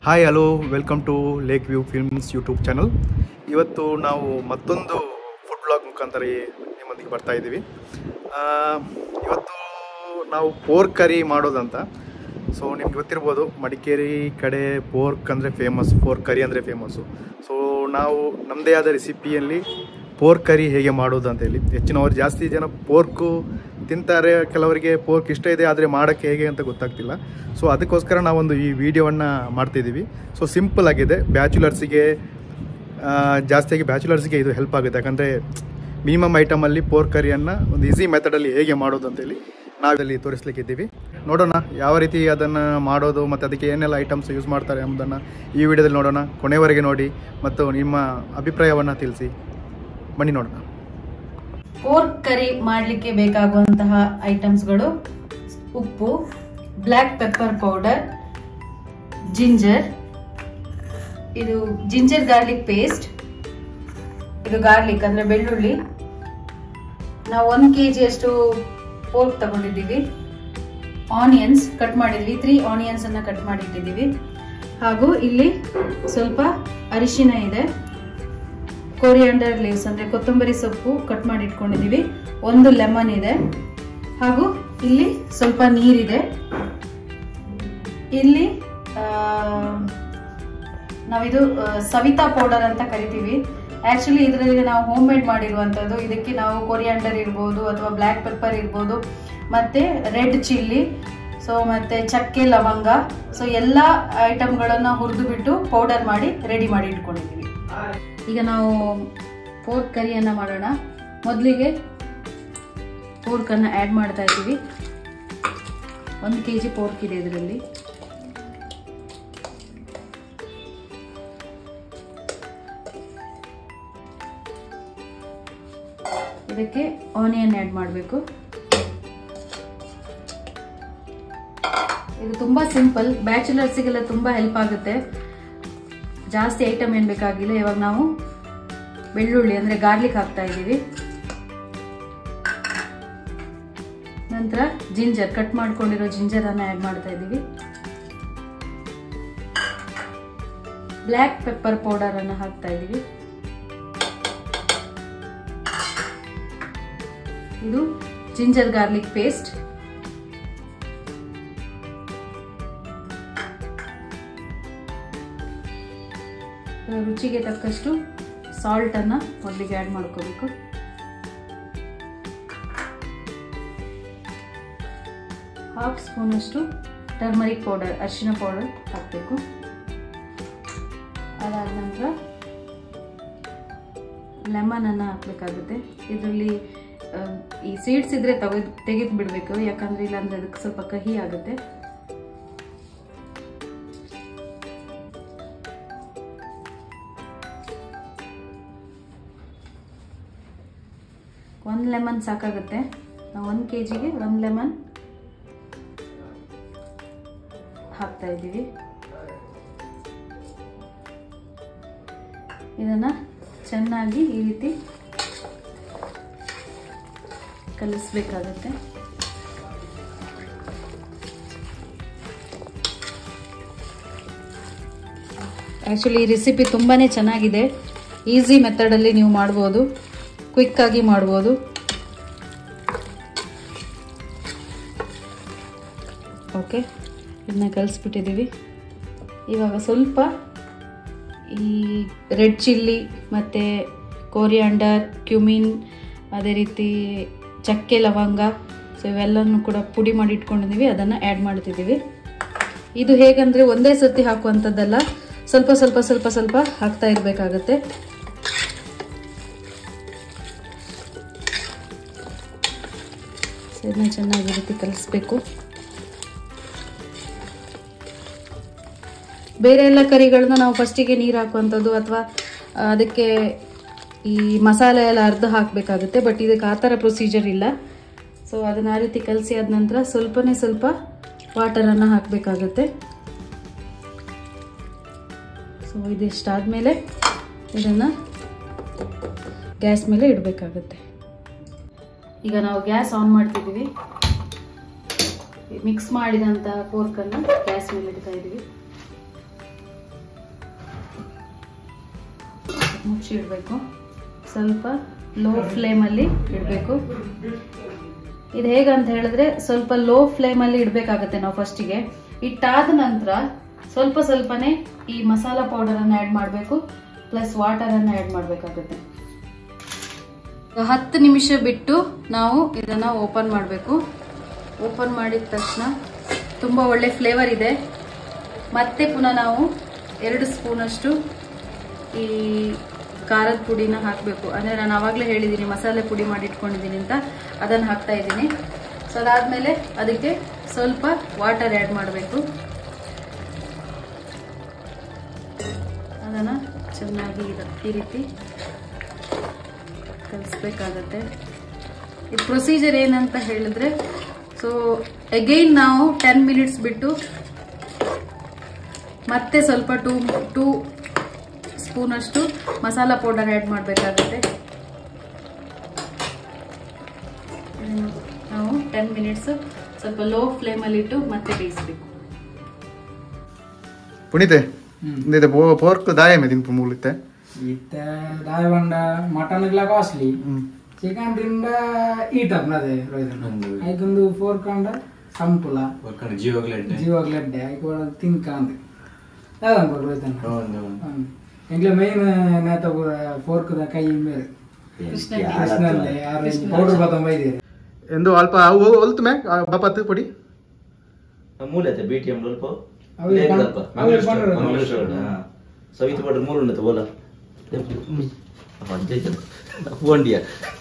Hi hello welcome to Lake View Films YouTube channel ಇವತ್ತು ನಾವು ಮತ್ತೊಂದು ಫುಡ್ ಬ್ಲಾಗ್ ಮುಖಾಂತರ ಈ- ನಿಮ್ಮೊಂದಿಗೆ ಬರ್ತಾ ಇದ್ದೀವಿ ಆ, ಇವತ್ತು ನಾವು ಪೋರ್ಕ್ ಕರಿ ಮಾಡೋದಂತ ಸೊ ನಿಮ್ಗೆ ಗೊತ್ತಿರ್ಬೋದು ಮಡಿಕೇರಿ ಕಡೆ ಪೋರ್ಕ್ ಅಂದರೆ ಫೇಮಸ್ ಪೋರ್ಕ್ ಕರಿ ಅಂದರೆ ಫೇಮಸ್ಸು ಸೊ ನಾವು ನಮ್ಮದೇ ಆದ ರೆಸಿಪಿಯಲ್ಲಿ ಪೋರ್ಕ್ ಕರಿ ಹೇಗೆ ಮಾಡೋದು ಅಂತ ಹೇಳಿ ಹೆಚ್ಚಿನವರು ಜಾಸ್ತಿ ಜನ ಪೋರ್ಕು ತಿಂತಾರೆ ಕೆಲವರಿಗೆ ಪೋರ್ಕ್ ಇಷ್ಟ ಇದೆ ಆದರೆ ಮಾಡೋಕ್ಕೆ ಹೇಗೆ ಅಂತ ಗೊತ್ತಾಗ್ತಿಲ್ಲ ಸೊ ಅದಕ್ಕೋಸ್ಕರ ನಾವೊಂದು ಈ ವಿಡಿಯೋವನ್ನು ಮಾಡ್ತಿದ್ದೀವಿ ಸೊ ಸಿಂಪಲ್ ಆಗಿದೆ ಬ್ಯಾಚುಲರ್ಸಿಗೆ ಜಾಸ್ತಿಯಾಗಿ ಬ್ಯಾಚುಲರ್ಸ್ಗೆ ಇದು ಹೆಲ್ಪ್ ಆಗುತ್ತೆ ಯಾಕಂದರೆ ಮಿನಿಮಮ್ ಐಟಮಲ್ಲಿ ಪೋರ್ಕ್ ಕರಿಯನ್ನು ಒಂದು ಈಸಿ ಮೆಥಡಲ್ಲಿ ಹೇಗೆ ಮಾಡೋದು ಅಂತೇಳಿ ನಾವಿಲ್ಲಿ ತೋರಿಸ್ಲಿಕ್ಕಿದ್ದೀವಿ ನೋಡೋಣ ಯಾವ ರೀತಿ ಅದನ್ನು ಮಾಡೋದು ಮತ್ತು ಅದಕ್ಕೆ ಏನೆಲ್ಲ ಐಟಮ್ಸ್ ಯೂಸ್ ಮಾಡ್ತಾರೆ ಎಂಬುದನ್ನು ಈ ವಿಡಿಯೋದಲ್ಲಿ ನೋಡೋಣ ಕೊನೆವರೆಗೆ ನೋಡಿ ಮತ್ತು ನಿಮ್ಮ ಅಭಿಪ್ರಾಯವನ್ನು ತಿಳಿಸಿ ಬನ್ನಿ ನೋಡೋಣ ಪೋರ್ಕ್ ಕರಿ ಮಾಡಲಿಕ್ಕೆ ಬೇಕಾಗುವಂತಹ ಐಟಮ್ಸ್ಗಳು ಉಪ್ಪು ಬ್ಲ್ಯಾಕ್ ಪೆಪ್ಪರ್ ಪೌಡರ್ ಜಿಂಜರ್ ಇದು ಜಿಂಜರ್ ಗಾರ್ಲಿಕ್ ಪೇಸ್ಟ್ ಇದು ಗಾರ್ಲಿಕ್ ಅಂದ್ರೆ ಬೆಳ್ಳುಳ್ಳಿ ನಾವು ಒಂದು ಕೆ ಅಷ್ಟು ಪೋರ್ಕ್ ತಗೊಂಡಿದ್ದೀವಿ ಆನಿಯನ್ಸ್ ಕಟ್ ಮಾಡಿದ್ವಿ ತ್ರೀ ಆನಿಯನ್ಸ್ ಅನ್ನ ಕಟ್ ಮಾಡಿಟ್ಟಿದ್ದೀವಿ ಹಾಗೂ ಇಲ್ಲಿ ಸ್ವಲ್ಪ ಅರಿಶಿನ ಇದೆ ಕೊರಿಯಾಂಡರ್ ಲೀವ್ಸ್ ಅಂದ್ರೆ ಕೊತ್ತಂಬರಿ ಸೊಪ್ಪು ಕಟ್ ಮಾಡಿ ಇಟ್ಕೊಂಡಿದೀವಿ ಒಂದು ಲೆಮನ್ ಇದೆ ಹಾಗೂ ಇಲ್ಲಿ ಸ್ವಲ್ಪ ನೀರಿದೆ ಇಲ್ಲಿ ಆ, ನಾವಿದು ಆ, ಸವಿತಾ ಪೌಡರ್ ಅಂತ ಕರಿತೀವಿ ಆಕ್ಚುಲಿ ಇದರಲ್ಲಿ ನಾವು ಹೋಮ್ ಮೇಡ್ ಮಾಡಿರುವಂತದ್ದು ಇದಕ್ಕೆ ನಾವು ಕೊರಿಯಾಂಡರ್ ಇರ್ಬೋದು ಅಥವಾ ಬ್ಲ್ಯಾಕ್ ಪೆಪ್ಪರ್ ಇರ್ಬೋದು ಮತ್ತೆ ರೆಡ್ ಚಿಲ್ಲಿ ಸೊ ಮತ್ತೆ ಚಕ್ಕೆ ಲವಂಗ ಸೊ ಎಲ್ಲ ಐಟಮ್ಗಳನ್ನ ಹುರಿದು ಬಿಟ್ಟು ಪೌಡರ್ ಮಾಡಿ ರೆಡಿ ಮಾಡಿ ಇಟ್ಕೊಂಡಿದ್ದೀವಿ ಈಗ ನಾವು ಪೋರ್ಕ್ ಕರಿಯನ್ನ ಮಾಡೋಣ ಮೊದಲಿಗೆ ಪೋರ್ಕ್ ಅನ್ನ ಆಡ್ ಮಾಡ್ತಾ ಇದ್ದೀವಿ ಒಂದು ಕೆ ಜಿ ಪೋರ್ಕ್ ಇದೆ ಇದರಲ್ಲಿ ಇದಕ್ಕೆ ಆನಿಯನ್ ಆಡ್ ಮಾಡಬೇಕು ಇದು ತುಂಬಾ ಸಿಂಪಲ್ ಬ್ಯಾಚುಲರ್ಸಿಗೆಲ್ಲ ತುಂಬಾ ಹೆಲ್ಪ್ ಆಗುತ್ತೆ ಜಾಸ್ತಿ ಐಟಮ್ ಏನ್ ಬೇಕಾಗಿಲ್ಲ ಇವಾಗ ನಾವು ಬೆಳ್ಳುಳ್ಳಿ ಅಂದ್ರೆ ಗಾರ್ಲಿಕ್ ಹಾಕ್ತಾ ಇದ್ದೀವಿ ನಂತರ ಜಿಂಜರ್ ಕಟ್ ಮಾಡ್ಕೊಂಡಿರೋ ಜಿಂಜರ್ ಅನ್ನ ಆಡ್ ಮಾಡ್ತಾ ಇದ್ದೀವಿ ಬ್ಲ್ಯಾಕ್ ಪೆಪ್ಪರ್ ಪೌಡರ್ ಅನ್ನ ಹಾಕ್ತಾ ಇದ್ದೀವಿ ಇದು ಜಿಂಜರ್ ಗಾರ್ಲಿಕ್ ಪೇಸ್ಟ್ ರುಚಿಗೆ ತಕ್ಕಷ್ಟು ಸಾಲ್ಟ್ ಅನ್ನ ಮೊದಲಿಗೆ ಆಡ್ ಮಾಡ್ಕೋಬೇಕು ಹಾಫ್ ಸ್ಪೂನ್ ಅಷ್ಟು ಟರ್ಮರಿಕ್ ಪೌಡರ್ ಅರಿಶಿನ ಪೌಡರ್ ಹಾಕಬೇಕು ಅದಾದ ನಂತರ ಲೆಮನ್ ಅನ್ನ ಹಾಕ್ಬೇಕಾಗುತ್ತೆ ಇದರಲ್ಲಿ ಈ ಸೀಡ್ಸ್ ಇದ್ರೆ ತೆಗೆದು ತೆಗೆದು ಬಿಡಬೇಕು ಯಾಕಂದ್ರೆ ಇಲ್ಲಾಂದ್ರೆ ಅದಕ್ಕೆ ಸ್ವಲ್ಪ ಕಹಿ ಆಗುತ್ತೆ ಒಂದು ಲೆಮನ್ ಸಾಕಾಗುತ್ತೆ ನಾವು ಒಂದು ಕೆ ಜಿಗೆ ಒಂದು ಲೆಮನ್ ಹಾಕ್ತಾ ಇದ್ದೀವಿ ಇದನ್ನು ಚೆನ್ನಾಗಿ ಈ ರೀತಿ ಕಲಿಸ್ಬೇಕಾಗತ್ತೆ ಆ್ಯಕ್ಚುಲಿ ಈ ರೆಸಿಪಿ ತುಂಬಾ ಚೆನ್ನಾಗಿದೆ ಈಸಿ ಮೆಥಡಲ್ಲಿ ನೀವು ಮಾಡ್ಬೋದು ಕ್ವಿಕ್ಕಾಗಿ ಮಾಡ್ಬೋದು ಓಕೆ ಇದನ್ನ ಕಲಿಸ್ಬಿಟ್ಟಿದ್ದೀವಿ ಇವಾಗ ಸ್ವಲ್ಪ ಈ ರೆಡ್ ಚಿಲ್ಲಿ ಮತ್ತು ಕೋರಿಯಾಂಡರ್ ಕ್ಯುಮಿನ್ ಅದೇ ರೀತಿ ಚಕ್ಕೆ ಲವಂಗ ಸೊ ಇವೆಲ್ಲನೂ ಕೂಡ ಪುಡಿ ಮಾಡಿ ಇಟ್ಕೊಂಡಿದ್ದೀವಿ ಅದನ್ನು ಆ್ಯಡ್ ಮಾಡ್ತಿದ್ದೀವಿ ಇದು ಹೇಗಂದರೆ ಒಂದೇ ಸರ್ತಿ ಹಾಕುವಂಥದ್ದಲ್ಲ ಸ್ವಲ್ಪ ಸ್ವಲ್ಪ ಸ್ವಲ್ಪ ಸ್ವಲ್ಪ ಹಾಕ್ತಾ ಇರಬೇಕಾಗತ್ತೆ ಇದನ್ನ ಚೆನ್ನಾಗಿ ಈ ರೀತಿ ಕಲಿಸ್ಬೇಕು ಬೇರೆ ಎಲ್ಲ ಕರಿಗಳನ್ನ ನಾವು ಫಸ್ಟಿಗೆ ನೀರು ಹಾಕುವಂಥದ್ದು ಅಥವಾ ಅದಕ್ಕೆ ಈ ಮಸಾಲೆ ಎಲ್ಲ ಅರ್ಧ ಹಾಕಬೇಕಾಗುತ್ತೆ ಬಟ್ ಇದಕ್ಕೆ ಆ ಥರ ಪ್ರೊಸೀಜರ್ ಇಲ್ಲ ಸೊ ಅದನ್ನ ಆ ರೀತಿ ಕಲಸಿ ಆದ ನಂತರ ಸ್ವಲ್ಪನೇ ಸ್ವಲ್ಪ ವಾಟರನ್ನು ಹಾಕಬೇಕಾಗುತ್ತೆ ಸೊ ಇದಿಷ್ಟಾದಮೇಲೆ ಇದನ್ನು ಗ್ಯಾಸ್ ಮೇಲೆ ಇಡಬೇಕಾಗುತ್ತೆ ಈಗ ನಾವು ಗ್ಯಾಸ್ ಆನ್ ಮಾಡ್ತಿದ್ದೀವಿ ಮಿಕ್ಸ್ ಮಾಡಿದಂಥ ಫೋರ್ಕನ್ನು ಗ್ಯಾಸ್ ಮೇಲೆ ಇಡ್ತಾ ಇದ್ದೀವಿ ಮುಚ್ಚಿ ಇಡಬೇಕು ಸ್ವಲ್ಪ ಲೋ ಫ್ಲೇಮಲ್ಲಿ ಇಡಬೇಕು ಇದು ಹೇಗಂತ ಹೇಳಿದ್ರೆ ಸ್ವಲ್ಪ ಲೋ ಫ್ಲೇಮಲ್ಲಿ ಇಡಬೇಕಾಗತ್ತೆ ನಾವು ಫಸ್ಟಿಗೆ ಇಟ್ಟಾದ ನಂತರ ಸ್ವಲ್ಪ ಸ್ವಲ್ಪನೇ ಈ ಮಸಾಲ ಪೌಡರನ್ನು ಆ್ಯಡ್ ಮಾಡಬೇಕು ಪ್ಲಸ್ ವಾಟರನ್ನು ಆ್ಯಡ್ ಮಾಡಬೇಕಾಗುತ್ತೆ ಹತ್ತು ನಿಮಿಷ ಬಿಟ್ಟು ನಾವು ಇದನ್ನು ಓಪನ್ ಮಾಡಬೇಕು ಓಪನ್ ಮಾಡಿದ ತಕ್ಷಣ ತುಂಬ ಒಳ್ಳೆ ಫ್ಲೇವರ್ ಇದೆ ಮತ್ತೆ ಪುನಃ ನಾವು ಎರಡು ಸ್ಪೂನಷ್ಟು ಈ ಖಾರದ ಪುಡಿನ ಹಾಕಬೇಕು ಅಂದರೆ ನಾನು ಆವಾಗಲೇ ಹೇಳಿದ್ದೀನಿ ಮಸಾಲೆ ಪುಡಿ ಮಾಡಿ ಇಟ್ಕೊಂಡಿದ್ದೀನಿ ಅಂತ ಅದನ್ನು ಹಾಕ್ತಾ ಇದ್ದೀನಿ ಸೊ ಅದಾದಮೇಲೆ ಅದಕ್ಕೆ ಸ್ವಲ್ಪ ವಾಟರ್ ಆ್ಯಡ್ ಮಾಡಬೇಕು ಅದನ್ನು ಚೆನ್ನಾಗಿ ಇದು ಈ ರೀತಿ ಕಲಿಸ್ಬೇಕಾಗತ್ತೆ ಇದು ಪ್ರೊಸೀಜರ್ ಏನಂತ ಹೇಳಿದ್ರೆ ಸೊ ಅಗೈನ್ ನಾವು ಟೆನ್ ಮಿನಿಟ್ಸ್ ಬಿಟ್ಟು ಮತ್ತೆ ಸ್ವಲ್ಪ ಟೂ ಟೂ ಸ್ಪೂನಷ್ಟು ಮಸಾಲ ಪೌಡರ್ ಆ್ಯಡ್ ಮಾಡಬೇಕಾಗುತ್ತೆ ನಾವು ಟೆನ್ ಮಿನಿಟ್ಸ್ ಸ್ವಲ್ಪ ಲೋ ಫ್ಲೇಮಲ್ಲಿ ಇಟ್ಟು ಮತ್ತೆ ಬೇಯಿಸಬೇಕು ಪುನೀತೆ ಇದು ಪೋರ್ಕ್ ದಾಯಮೆ ದಿಂಪು ಮೂಲಿತ್ತೆ ಇತ್ತೆ ದಾಯವಂಡ ಮಟನ್ ಇಲ್ಲ ಕಾಸ್ಟ್ಲಿ ಚಿಕನ್ ತಿಂದ ಈಟ್ ಅಪ್ನದೆ ರೋಯ್ದನ ಐಕೊಂದು ಫೋರ್ ಕಂಡ ಸಂಪುಲ ಜೀವಗ್ಲಡ್ಡೆ ಜೀವಾಗ್ಲಡ್ಡೆ ಐಕೋಳ ತಿನ್ಕ ಅಂದೆ ಅದಂಪ ರೋಯ್ದನ ಎಂಗ್ಲ ಮೈನ್ ನೇತ ಫೋರ್ಕ್ ದ ಕೈ ಮೇಲೆ ಕೃಷ್ಣಲ್ಲೇ ಯಾರು ಪೌಡರ್ ಬತ್ತ ಬೈದಿರಿ ಎಂದು ಅಲ್ಪ ಅವು ಒಲ್ತು ಮೇ ಬಪತ್ತು ಪುಡಿ ಮೂಲೆ ಬಿ ಟಿ ಎಂ ಸ್ವಲ್ಪ ಅವು ಲೇಟ್ ಬಣ್ಣ- ಸ್ವಲ್ಪ. ಅವು ಬಣ್ಣ- ಮಂಗಳೂರು road, ಹಾ. ಸವಿತ ಪೌಡರ್ ಮೂರು ಉಂಟು ಬೋಲ ಓಂಡಿಯ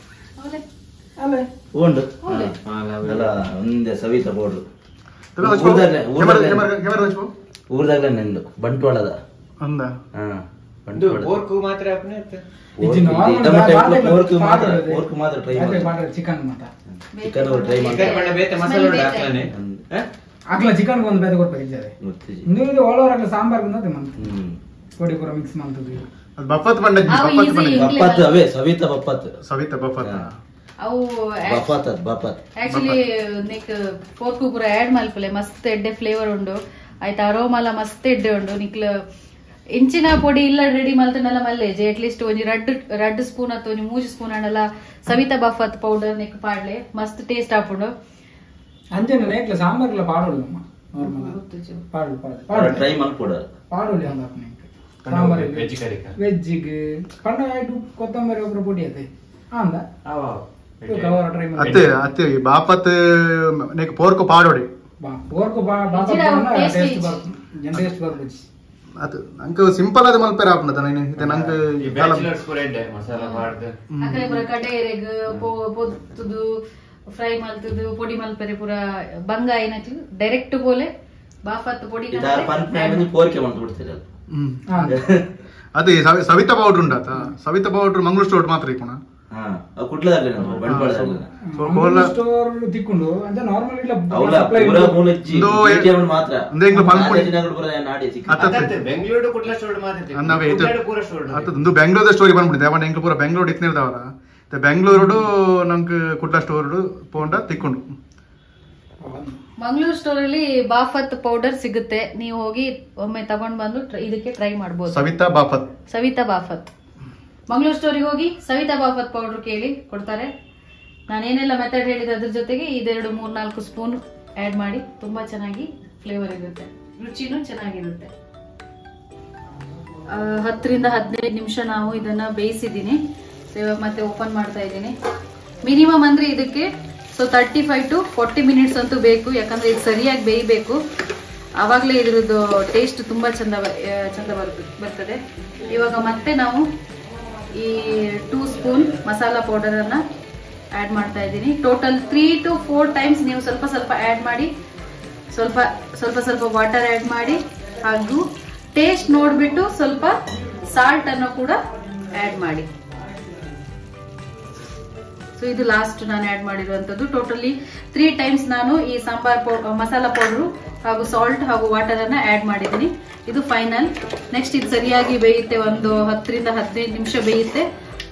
ಅಲ್ಲೇ ಓಂಡು ಹೌದೇ? ಅಲ್ಲ ಒಂದೇ ಸವಿತ ಪೌಡ್ರು ಕ್ಯಾಮರಾ ಊರ್ದಾಗ್ಲೇ ಊರ್ದಾಗ್ಲೇ ಕ್ಯಾಮರಾ ಹಚ್ಚು ಊರ್ದಾಗ್ಲೇ ನೆಂದು ಬಂಟ್ವಾಳದ ಅಂದ ಹಾ ಇದು ಬಂಟ್ವಾಳ ಪೋರ್ಕು ಮಾತ್ರ ಅಪ್ನೆ ಇತ್ತು. ಇದು normal ಟೊಮೆಟೊ ಬಾಳೆ ಪೋರ್ಕ್ ಮಾತ್ರ powder ಇದೆ. ಪೋರ್ಕ್ ಮಾತ್ರ ಟ್ರೈ ಅದೇ ಮಾಡಿ powder ಚಿಕನ್ ಮಾತ ಚಿಕನ್ ಟ್ರೈ ಮಾಡಿ ಚಿಕನ್ ಬಣ್ಣ ಬೇತೆ ಮಸಾಲೆ ಉಂಟು ಹಾಕ್ಲಾನೆ ಹ? ಆಗ್ಲ ಚಿಕನ್ ಒಂದು ಬೇದ ಕೊಡ್ಬೇಕು ಇದ್ದಾರೆ ಗೊತ್ತಿಜಿ ನೀವು ಇದು ಓಳೋರ್ ಆಗ್ಲ ಸಾಂಬಾರ್ ಬಂದದೆ ಮಂತ್ ಹ್ಮ್ ಪೊಡಿ ಪೂರ ಮಿಕ್ಸ್ ಮಂತದ್ದು ಅದು ಬಫತ್ ಬಂಡ ಅವು ಬಫತ್ easy. ಬಂಡ ಬಪ್ಪತ್ ಅವೇ ಸವಿತ ಬಪ್ಪತ್ ಸವಿತ ಬಫತ್ ಹಾ. ಅವು ಬಪ್ಪತ್ ಅದ್ ಬಪ್ಪತ್ ಆಕ್ಚುಲಿ ನಿಕ್ ಪೋರ್ಕು ಪೂರ ಆ್ಯಡ್ ಮಲ್ಪಲೆ ಮಸ್ತ್ ಎಡ್ಡೆ ಫ್ಲೇವರ್ ಉಂಡು ಆಯ್ತು ಅರೋಮಲ ಮಸ್ತ್ ಎಡ್ಡೆ ಉಂಡು ನಿಕ್ಲ ಇಂಚಿನ ಪೊಡಿ ಇಲ್ಲ ರೆಡಿ ಮಲ್ತನಲ್ಲ ಮಲ್ಲೇಜೆ ಅಟ್ಲೀಸ್ಟ್ ಒಂಜಿ ರಡ್ಡ್ ರಡ್ಡ್ ಸ್ಪೂನ್ ಅಥವಾ ಒಂಜಿ ಮೂಜಿ ಸ್ಪೂನ್ ಅಂಡಲ್ಲ ಸವಿತಾ ಬಫತ್ ಪೌಡರ್ ನಿಕ್ ಪಾಡ್ಲೆ ಮಸ್ತ್ ಟೇಸ್ಟ್ ಆಪುಂಡು ಅಂಜನ ರೇಕ್ಲ ಸಾಂಬಾರ್ಲ ಪಾಡೋಳು ಅಮ್ಮ ನಾರ್ಮಲ್ ಗೊತ್ತು ಪಾಡು ಪಾಡು ಪಾಡು ಟ್ರೈ ಮಾಡ್ಕೊಡ ಪಾಡೋಳಿ ಅಂದ ಸಾಂಬಾರ್ ವೆಜ್ ಕರಿಕ ವೆಜ್ಜಿಗೆ ಪಂಡ ಆಯ್ತು ಕೊತ್ತಂಬರಿ ಒಬ್ಬರು ಪುಡಿ ಅದೇ ಅಂದ ಅವ ಕವರ್ ಟ್ರೈ ಅತ್ತೆ ಅತ್ತೆ ಈ ಬಾಪತ್ ನೀಕ್ ಪೋರ್ಕ್ ಪಾಡೋಡಿ ಬಾ ಪೋರ್ಕು ಬಾ ಬಾ ಇಜ್ಜಿರ taste ಟೇಸ್ಟ್ ಇಜ್ಜಿ. ಬರ್ತದೆ ಜನ ಟೇಸ್ಟ್ ಬರ್ತದೆ ಅದು ನಂಗೆ ಸಿಂಪಲ್ ಆದ ಮಲ್ಪೆರ ಆಪ್ನದ ನೀನು ಇದು ನಂಗೆ ಈ ಬ್ಯಾಚುಲರ್ಸ್ ಕೂಡ ಇದ್ದೆ ಮಸಾಲ ಮಾಡ್ದು ಅಕಲೆ ಪೂರ ಕಡೇರೆಗ್ ಪೊತ್ತುದು ಫ್ರೈ ಮಲ್ತದು ಪೊಡಿ ಮಲ್ಪರೆ ಪೂರ ಬಂಗ ಏನಕ್ಕೆ ಡೈರೆಕ್ಟ್ ಬೋಲೆ ಬಾಫತ್ ಪೊಡಿ ಇದಾರ ಪಂಪ್ ಪೋರಿಕೆ ಮಾಡ್ತು ಬಿಡ್ತೀರಿ ಅಲ್ಲ ಹ್ಮ್ ಅಂದ ಅದೇ ಸವಿ- ಸವಿತಾ ಪೌಡ್ರ್ ಉಂಡಾತ ಸವಿತಾ ಪೌಡ್ರ್ ಮಂಗಳೂರು ಸ್ಟೋರ್ ಮಾತ್ರ ಇಕ್ಕೋಣ ಹಾ ಅವು ಕುಟ್ಲದಾಗ್ಲಿ ನಾವು ಬಂಟ್ವಾಳದಾಗ್ಲಿ ಸ್ವಲ್ಪ ಕೋಲ ಸ್ಟೋರ್ ತಿಕ್ಕೊಂಡು ಅಂತ ನಾರ್ಮಲ್ ಇಲ್ಲ ಅವಲ ಸಪ್ಲೈ ಪೂರ ಮೂಲಜ್ಜಿ ಒಂದು ATM ಮಾತ್ರ ಒಂದು ಎಂಗ್ಲು ಪಂಪ್ ಪುಡಿ. ರಾಜಾಜಿನಗರ ಪೂರ ನಾಡಿ ಸಿಕ್ಕ ಅತ್ತ- ಅದತ್ತೆ ಬೆಂಗಳೂರು ಕುಟ್ಲ ಸ್ಟೋರ್ ಮಾತ್ರ ಅಂದವೆ ಇದು ಪೂರ ಸ್ಟೋರ್ ಅತ್ತದೊಂದು ಬೆಂಗಳೂರು ಸ್ಟೋರಿ ಬಂದ್ಬಿಟ್ಟಿದೆ ಅವನ ಎಂಗ್ಲು ಪೂರ ಬೆಂಗಳೂರು ಇತ್ನಿರ್ದವರ ಬೆಂಗಳೂರು ನಂಗೆ ಕುಡ್ಲ ಸ್ಟೋರ್ ಪೋಂಡ ತಿಕ್ಕೊಂಡು ಮಂಗಳೂರು ಸ್ಟೋರ್ ಅಲ್ಲಿ ಬಾಫತ್ ಪೌಡರ್ ಸಿಗುತ್ತೆ ನೀವು ಹೋಗಿ ಒಮ್ಮೆ ತಗೊಂಡ್ ಬಂದು try- ಇದಕ್ಕೆ ಟ್ರೈ ಮಾಡ್ಬೋದು ಸವಿತಾ ಬಾಪತ್ ಸವಿತಾ ಬಾಫತ್ ಮಂಗಳೂರು ಸ್ಟೋರಿಗೆ ಹೋಗಿ ಸವಿತಾ ಬಾಫತ್ ಪೌಡರ್ ಕೇಳಿ ಕೊಡ್ತಾರೆ ನಾನೇನೆಲ್ಲ ಮೆಥಡ್ ಹೇಳಿದ ಅದ್ರ ಜೊತೆಗೆ ಇದೆರಡು ಮೂರ್ ನಾಲ್ಕು ಸ್ಪೂನ್ ಆಡ್ ಮಾಡಿ ತುಂಬಾ ಚೆನ್ನಾಗಿ ಫ್ಲೇವರ್ ಇರುತ್ತೆ ರುಚಿನೂ ಚೆನ್ನಾಗಿರುತ್ತೆ ಆ, ಹತ್ತರಿಂದ ಹದಿನೈದು ನಿಮಿಷ ನಾವು ಇದನ್ನ ಬೇಯಿಸಿದ್ದೀನಿ ಸೊ ಇವಾಗ ಮತ್ತೆ ಓಪನ್ ಮಾಡ್ತಾ ಇದ್ದೀನಿ ಮಿನಿಮಮ್ ಅಂದ್ರೆ ಇದಕ್ಕೆ so thirty five to forty minutes ಅಂತೂ ಬೇಕು ಯಾಕಂದ್ರೆ ಇದು ಸರಿಯಾಗಿ ಬೇಯಬೇಕು ಆವಾಗಲೇ ಇದ್ರದ್ದು ಟೇಸ್ಟ್ ತುಂಬಾ ಚಂದ ಬ- ಆ, ಚಂದ ಬರ್ತದೆ ಬರ್ತದೆ ಇವಾಗ ಮತ್ತೆ ನಾವು ಈ ಟೂ ಸ್ಪೂನ್ ಮಸಾಲ ಪೌಡರನ್ನು ಆ್ಯಡ್ ಮಾಡ್ತಾ ಇದ್ದೀನಿ total three to four times ನೀವು ಸ್ವಲ್ಪ ಸ್ವಲ್ಪ ಆ್ಯಡ್ ಮಾಡಿ ಸ್ವಲ್ಪ ಸ್ವಲ್ಪ ಸ್ವಲ್ಪ ವಾಟರ್ ಆ್ಯಡ್ ಮಾಡಿ ಹಾಗೂ ಟೇಸ್ಟ್ ನೋಡಿಬಿಟ್ಟು ಸ್ವಲ್ಪ ಸಾಲ್ಟ್ ಅನ್ನು ಕೂಡ ಆ್ಯಡ್ ಮಾಡಿ ಸೊ ಇದು ಲಾಸ್ಟ್ ನಾನು ಆ್ಯಡ್ ಮಾಡಿರುವಂಥದ್ದು ಟೋಟಲಿ ತ್ರೀ ಟೈಮ್ಸ್ ನಾನು ಈ ಸಾಂಬಾರ್ ಪೌ ಮಸಾಲ ಪೌಡ್ರು ಹಾಗೂ ಸಾಲ್ಟ್ ಹಾಗೂ ವಾಟರ್ ಅನ್ನ ಆ್ಯಡ್ ಮಾಡಿದ್ದೀನಿ ಇದು ಫೈನಲ್ ನೆಕ್ಸ್ಟ್ ಇದು ಸರಿಯಾಗಿ ಬೇಯುತ್ತೆ ಒಂದು ಹತ್ತರಿಂದ ಹದಿನೈದು ನಿಮಿಷ ಬೇಯುತ್ತೆ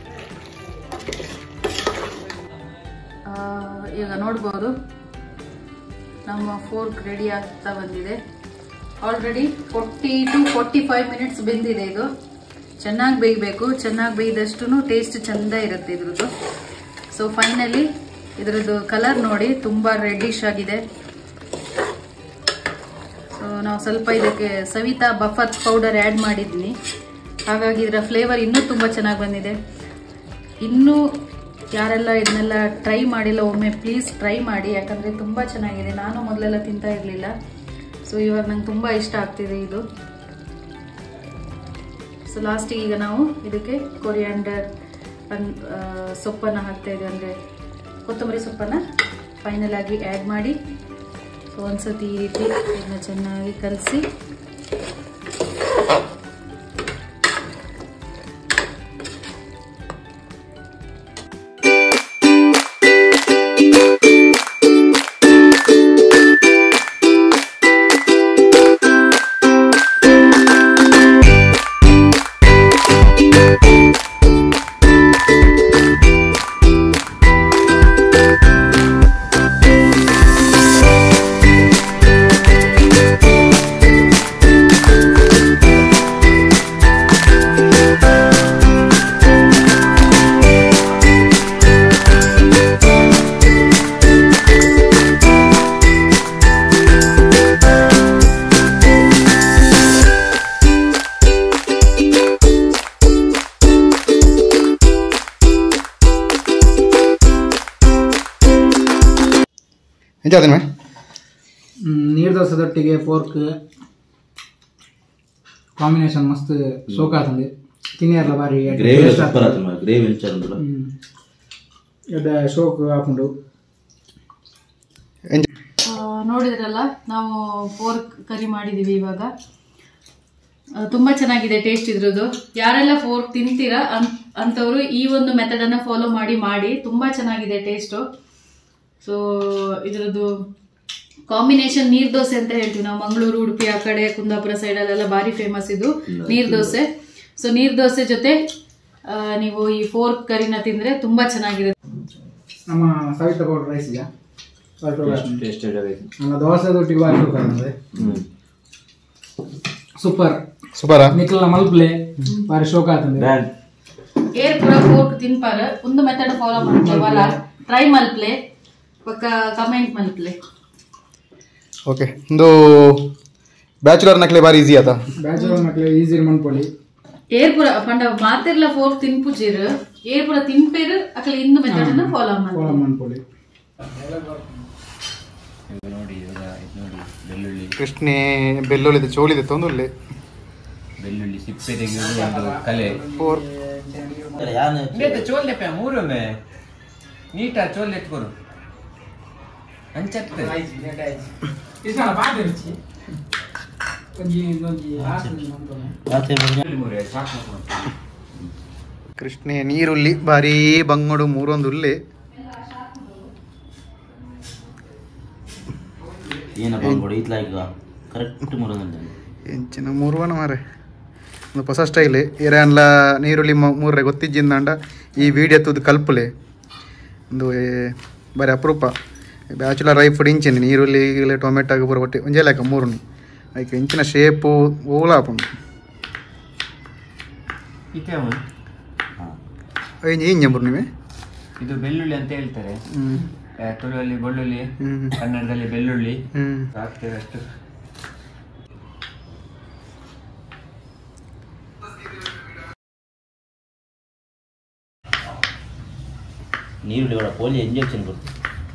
ಆ, ಈಗ ನೋಡ್ಬೋದು ನಮ್ಮ ಫೋರ್ಕ್ ರೆಡಿ ಆಗ್ತಾ ಬಂದಿದೆ already forty to forty five minutes ಬೆಂದಿದೆ ಇದು ಚೆನ್ನಾಗಿ ಬೇಯಬೇಕು ಚೆನ್ನಾಗಿ ಬೇಯ್ದಷ್ಟು ಟೇಸ್ಟ್ ಚಂದ ಇರುತ್ತೆ ಇದ್ರದ್ದು ಸೊ ಫೈನಲಿ ಇದ್ರದ್ದು ಕಲರ್ ನೋಡಿ ತುಂಬ ರೆಡ್ಡಿಶ್ ಆಗಿದೆ ಸೊ ನಾವು ಸ್ವಲ್ಪ ಇದಕ್ಕೆ ಸವಿತಾ ಬಫತ್ ಪೌಡರ್ ಆ್ಯಡ್ ಮಾಡಿದ್ದೀನಿ ಹಾಗಾಗಿ ಇದರ ಫ್ಲೇವರ್ ಇನ್ನೂ ತುಂಬ ಚೆನ್ನಾಗಿ ಬಂದಿದೆ ಇನ್ನೂ ಯಾರೆಲ್ಲ ಇದನ್ನೆಲ್ಲ ಟ್ರೈ ಮಾಡಿಲ್ಲ ಒಮ್ಮೆ ಪ್ಲೀಸ್ ಟ್ರೈ ಮಾಡಿ ಯಾಕಂದರೆ ತುಂಬ ಚೆನ್ನಾಗಿದೆ ನಾನು ಮೊದಲೆಲ್ಲ ತಿಂತಾ ಇರಲಿಲ್ಲ ಸೊ ಇವಾಗ ನಂಗೆ ತುಂಬ ಇಷ್ಟ ಆಗ್ತಿದೆ ಇದು ಸೊ ಲಾಸ್ಟಿಗೆ ಈಗ ನಾವು ಇದಕ್ಕೆ ಕೊರಿಯಾಂಡರ್ ಸೊಪ್ಪನ್ನು ಹಾಕ್ತಾ ಇದ್ದೀವಿ ಅಂದರೆ ಕೊತ್ತಂಬರಿ ಸೊಪ್ಪನ್ನು ಫೈನಲ್ ಆಗಿ ಆ್ಯಡ್ ಮಾಡಿ ಸೊ ಒಂದ್ಸತಿ ಈ ರೀತಿ ಇದನ್ನ ಚೆನ್ನಾಗಿ ಕಲಸಿ ಎಂಜಾಯ್ತೇನೆ ನೀರು ದೋಸೆದೊಟ್ಟಿಗೆ ಫೋರ್ಕ್ ಕಾಂಬಿನೇಷನ್ ಮಸ್ತ್ ಸೋಕ ಆತಂದೆ ತಿನ್ನಿರಲ್ಲ ಬಾರಿ ಗ್ರೇವಿ ಸೂಪರ್ ಆಯ್ತು ಗ್ರೇವಿ ಎಂಚಂದ್ರ ಎಡ್ಡ ಶೋಕ್ ಹಾಕೊಂಡು ಆ, ನೋಡಿದ್ರಲ್ಲ ನಾವು ಫೋರ್ಕ್ ಕರಿ ಮಾಡಿದೀವಿ ಇವಾಗ ಆ, ತುಂಬಾ ಚೆನ್ನಾಗಿದೆ ಟೇಸ್ಟ್ ಇದ್ರದ್ದು ಯಾರೆಲ್ಲ ಫೋರ್ಕ್ ತಿಂತೀರಾ ಅನ್- ಅಂಥವ್ರು ಈ ಒಂದು ಮೆಥಡ್ ಅನ್ನ ಫಾಲೋ ಮಾಡಿ ಮಾಡಿ ತುಂಬಾ ಚೆನ್ನಾಗಿದೆ ಟೇಸ್ಟು ಸೊ ಇದ್ರದ್ದು ಕಾಂಬಿನೇಷನ್ ನೀರ್ ದೋಸೆ ಅಂತ ಹೇಳ್ತೀವಿ ನಾವು ಮಂಗಳೂರು ಉಡುಪಿ ಆ ಕಡೆ ಕುಂದಾಪುರ ಸೈಡಲ್ಲೆಲ್ಲ ಭಾರಿ ಫೇಮಸ್ ಇದು ನೀರ್ ದೋಸೆ ಸೊ ನೀರ್ ದೋಸೆ ಜೊತೆ ಆ, ನೀವು ಈ ಫೋರ್ಕ್ ಕರಿನ ತಿಂದ್ರೆ ತುಂಬಾ ಚೆನ್ನಾಗಿರುತ್ತೆ ನಮ್ಮ ಸವಿತಾ ಪೌಡರ್ ರೈಸ್ ಇದೆಯಾ ಟೇಸ್ಟ್ ನಮ್ಮ ದೋಸೆದೊಟ್ಟಿಗೆ ಬಾರಿ ಸೋಕ ಆತಂದೆ ಸೂಪರ್ ಸೂಪರಾ ನಿಖಿಲ್ನ ಮಲ್ಪ್ಲೆ ಬಾರಿ ಶೋಕ ಆತಂದೆ ಏರ್ ಕೂಡ ಫೋರ್ಕ್ ತಿನ್ಪಾರ ಒಂದು ಮೆಥಡ್ ಫಾಲೋ ಮಾಡ್ತೇವಲ್ಲ ಟ್ರೈ ಮಲ್ಪ್ಲೆ ಪಕ್ಕ ಕಮೆಂಟ್ ಮಲ್ಪ್ಲೆ ಓಕೆ ಒಂದು ಬ್ಯಾಚುಲರ್ ನಕ್ಲೆ ಬಾರಿ ಈಸಿ ಆತ ಬ್ಯಾಚುಲರ್ ಮಕ್ಳು ಈಸಿ ಮನ್ಪೊಳಿ ಏರ್ ಪುರ ಪಂಡ ಮಾತಿರ್ಲ ಫೋರ್ಕ್ ತಿನ್ಪುಜಿರ್ ಏರ್ ಪುರ ತಿನ್ಪೇರು ಅಕ್ಲ ಇಂದು ಮೆಥಡ್ ಅನ್ನ ಫಾಲೋ ಫಾಲೋ ಮಾಡಿ ಮನ್ಪೊಳಿ ನೋಡಿ ಇವಾಗ ಇದು ನೋಡಿ ಬೆಳ್ಳುಳ್ಳಿ ಕೃಷ್ಣೆ ಬೆಳ್ಳುಳ್ಳಿದೆ ಚೋಳಿದೆ ತೊಂದುಲ್ಲೆ ಬೆಳ್ಳುಳ್ಳಿ ಸಿಪ್ಪೆ ತೆಗೆಯುವುದು ಒಂದು ಕಲೆ ಫೋರ್ ಯಾರು ಇಂಗೈತೆ ಚೋಲ್ ಲೆಪ್ಪ ಮೂರೊಮ್ಮೆ ನೀಟ ಚೋಲ್ ಎತ್ಕೊರು ಅಂಚತ್ತೆ ಒಂಜಿ ಒಂಜಿ ಹಾಸ್ಟೆಲ್ ಮನ್ಪೊಳೆ ಮತ್ತೆ ಮೂರೇ ಸಾಕು ಕೃಷ್ಣೆ ನೀರುಳ್ಳಿ ಬಾರಿ ಬಂಗಡು ಮೂರೊಂದು ಉಲ್ಲೆ ಏನಪ್ಪ ಅನ್ಕೊಡಿ ಇತ್ಲ ಈಗ ಕರೆಕ್ಟ್ ಮೂರೊಂದು ಎಂಚಿನ ಮೂರುವನ ಮಾರೆ ಒಂದು ಹೊಸ ಸ್ಟೈಲ್ ಇರನ್ಲ ನೀರುಳ್ಳಿ ಮ- ಮೂರರೆ ಗೊತ್ತಿಜ್ಜಿಂದಾಂಡ ಈ ವಿಡಿಯೋ ತುದು ಕಲ್ಪಲೆ ಒಂದು ಏ, ಬಾರಿ ಅಪರೂಪ ಬ್ಯಾಚುಲರ್ ರೈ ಫುಡ್ ಇಂಚಿನ ನೀರುಳ್ಳಿ ಈಗಲೇ ಟೊಮೆಟೊ ಪೂರ ಒಟ್ಟು ಒಂಜೇ ಲೆಕ್ಕ ಮೂರು ಅದಕ್ಕೆ ಇಂಚಿನ ಶೇಪು ಓಲಾಪುಂಡು ಇತ್ತೆ ಅವನು ಐದು ಇಂಜ ಮೂರು ನೀವೇ ಇದು ಬೆಳ್ಳುಳ್ಳಿ ಅಂತ ಹೇಳ್ತಾರೆ ಹ್ಞೂ ಆ, ತುಳುವಲ್ಲಿ ಬೆಳ್ಳುಳ್ಳಿ ಹ್ಮ್. ಕನ್ನಡದಲ್ಲಿ ಬೆಳ್ಳುಳ್ಳಿ ಹ್ಞೂ ಹಾಕ್ತೇವೆ ಅಷ್ಟು ನೀರುಳ್ಳಿ ಒಳ ಪೋಲಿಯೋ ಇಂಜೆಕ್ಷನ್ ಕೊಡ್ತೀವಿ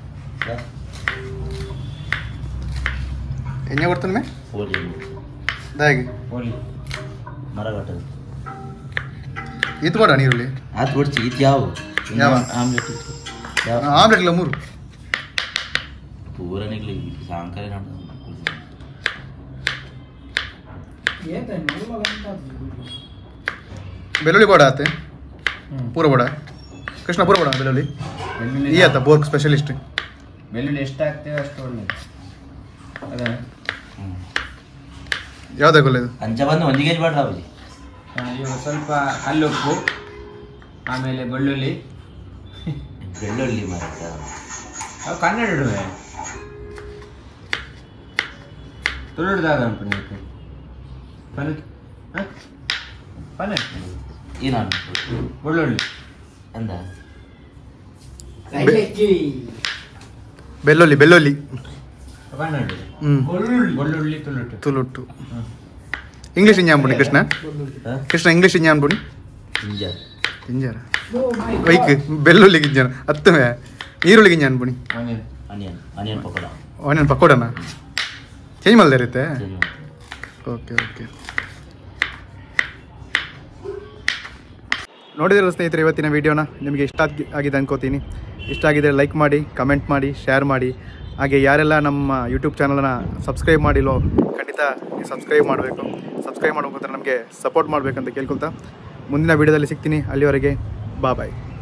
ಎಣ್ಣೆ ಕೊಡ್ತಾನೆ ಮೇ ಪೋಲಿಯೋ ಇಂಜೆಕ್ಷನ್ ದಾಗಿ ಹೋಳಿ ಮರ ಕಟ್ಟದು ಇದು ಕೊಡ ನೀರುಳ್ಳಿ ಆತು ಕೊಡ್ಸಿ ಇದು ಯಾವ ಯಾವ? ಆಮ್ಲೆಟ್ ಯಾವ ಆಮ್ಲೆಟ್ ಇಲ್ಲ ಮೂರು ಪೂರ ನಿಗ್ಲಿ ಸಾಯಂಕಾಲ ನೋಡ ಏತ ನಲ್ವ ಗಂಟೆ ಆತು. ಬೆಳ್ಳುಳ್ಳಿ ಬೋಡ ಆತೆ ಪೂರ ಬೋಡ ಕೃಷ್ಣ ಪೂರ ಬೋಡ ಬೆಳ್ಳುಳ್ಳಿ ಬೆಳ್ಳುಳ್ಳಿ ಈ ಆತ ಬೋರ್ಕ್ ಸ್ಪೆಷಲಿಸ್ಟ್ ಬೆಳ್ಳುಳ್ಳಿ ಎಷ್ಟು ಹಾಕ್ತೇವೆ ಅಷ್ಟು ಒಳ್ಳೇದು ಅದ ಯಾವ್ದಾಗ ಒಳ್ಳೇದು ಅಂಚ ಬಂದು ಒಂದು ಕೆಜಿ ಬಾಟ್ಲ ಬಾಬುಜಿ ಇವಾಗ ಸ್ವಲ್ಪ ಕಲ್ಲುಪ್ಪು ಆಮೇಲೆ ಬೆಳ್ಳುಳ್ಳಿ ಬೆಳ್ಳುಳ್ಳಿ ಮರ ಅವು ಕನ್ನಡ ಇಡುವೆ ತುಳುಡ್ದಾಗ ಉಂಟು ನೀವು ಪಲ್ಲೆ ಪನೆ ಏನು ಹಾಕ್ಬೇಕು ಬೆಳ್ಳುಳ್ಳಿ ಎಂತ ಸೈಲೆಕ್ಕಿ ಬೆಳ್ಳುಳ್ಳಿ ಬೆಳ್ಳುಳ್ಳಿ ಪನ್ನೆರಡು ಹ್ಞೂ ಬೆಳ್ಳುಳ್ಳಿ ತುಳುಟು ತುಳುಟ್ಟು ಇಂಗ್ಲೀಷ್ ಇಂಜಾನ್ ಪುಣಿ ಕೃಷ್ಣ ಕೃಷ್ಣ ಇಂಗ್ಲೀಷ್ ಇಂಜಾನ್ ಪುಣಿ ಜಿಂಜರ್ ಗಿಂಜಾರ ವೈಕ್ ಬೆಳ್ಳುಳ್ಳಿ ಗಿಂಜಾನ ಹತ್ತುವೆ ಈರುಳ್ಳಿ ಗಿಂಜಾನ್ ಪುಣಿ onion onion onion pakoda onion ಪಕೋಡನ ಚೇಂಜ್ ಮಲ್ದೇ ಇರುತ್ತೆ ಸರಿ ಓಕೆ ಓಕೆ ನೋಡಿದ್ರಲ್ಲ ಸ್ನೇಹಿತರೆ ಇವತ್ತಿನ ವಿಡಿಯೋನ ನಿಮಗೆ ಇಷ್ಟ ಆಗಿ- ಆಗಿದೆ ಅನ್ಕೋತೀನಿ ಇಷ್ಟ ಆಗಿದ್ರೆ ಲೈಕ್ ಮಾಡಿ ಕಮೆಂಟ್ ಮಾಡಿ ಶೇರ್ ಮಾಡಿ ಹಾಗೆ ಯಾರೆಲ್ಲ ನಮ್ಮ ಯೂಟ್ಯೂಬ್ ಚಾನಲನ್ನು ಸಬ್ಸ್ಕ್ರೈಬ್ ಮಾಡಿಲ್ಲೋ ಖಂಡಿತ ನೀವು ಸಬ್ಸ್ಕ್ರೈಬ್ ಮಾಡಬೇಕು ಸಬ್ಸ್ಕ್ರೈಬ್ ಮಾಡಬೇಕು ನಮಗೆ ಸಪೋರ್ಟ್ ಮಾಡಬೇಕಂತ ಕೇಳ್ಕೊತಾ ಮುಂದಿನ ವಿಡಿಯೋದಲ್ಲಿ ಸಿಗ್ತೀನಿ ಅಲ್ಲಿವರೆಗೆ ಬಾ ಬಾಯ್